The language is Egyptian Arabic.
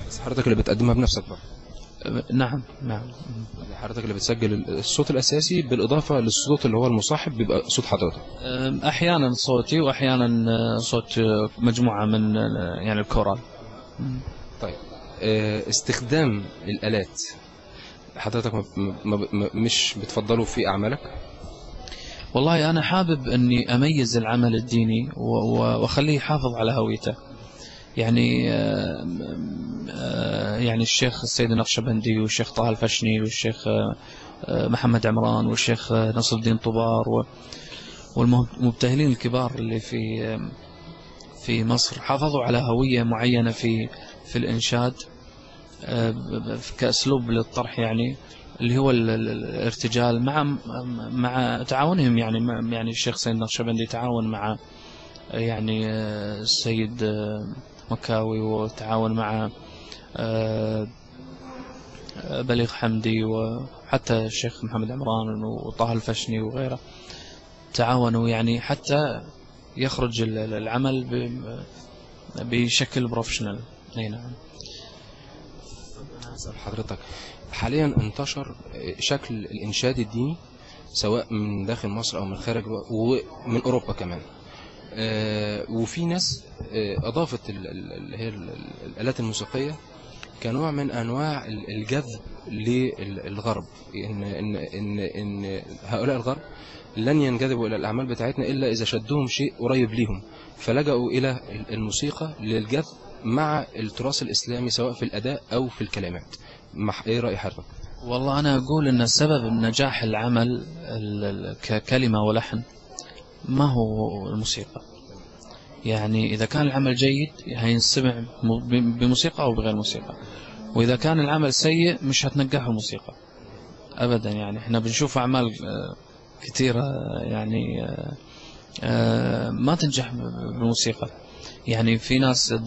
بس حضرتك اللي بتقدمها بنفسك بقى نعم نعم يعني حضرتك اللي بتسجل الصوت الاساسي بالاضافه للصوت اللي هو المصاحب بيبقى صوت حضرتك احيانا صوتي واحيانا صوت مجموعه من يعني الكورال طيب آه، استخدام الالات حضرتك ما- ما- ما- مش بتفضله في اعمالك والله انا حابب اني اميز العمل الديني و- و- واخليه يحافظ على هويته يعني آه، آه، يعني الشيخ السيد النقشبندي والشيخ طه الفشني والشيخ آه، آه، محمد عمران والشيخ آه، نصر الدين طبار و- والمبتهلين الكبار اللي في آه، في مصر حافظوا على هوية معينة في في الإنشاد آه، ب- ب- كأسلوب للطرح يعني اللي هو ال- ال- الارتجال مع مع تعاونهم يعني مع يعني الشيخ سيد النقشبندي تعاون مع يعني آه، السيد آه، مكاوي وتعاون مع آه، آه، بليغ حمدي وحتى الشيخ محمد عمران وطه الفشني وغيره تعاونوا يعني حتى يخرج ال- ال- العمل ب- بشكل بروفيشنال اي نعم أسأل حضرتك حاليا انتشر شكل الإنشاد الديني سواء من داخل مصر أو من خارج ومن أوروبا كمان آه، وفي ناس آه، أضافت ال- ال- اللي هي ال- ال- الآلات الموسيقية كنوع من أنواع ال- الجذب للغرب إن, إن, إن, إن هؤلاء الغرب لن ينجذبوا إلى الأعمال بتاعتنا إلا إذا شدهم شيء قريب ليهم فلجأوا إلى الموسيقى للجذب مع التراث الإسلامي سواء في الأداء أو في الكلمات مح... إيه رأي حضرتك؟ والله أنا أقول أن سبب نجاح العمل ال- ال- ككلمة ولحن ما هو الموسيقى يعني إذا كان العمل جيد هينسمع م- ب- بموسيقى أو بغير موسيقى وإذا كان العمل سيء مش هتنجحه الموسيقى أبدا يعني احنا بنشوف أعمال آه، كثيرة آه، يعني آه، آه، ما تنجح بالموسيقى يعني في ناس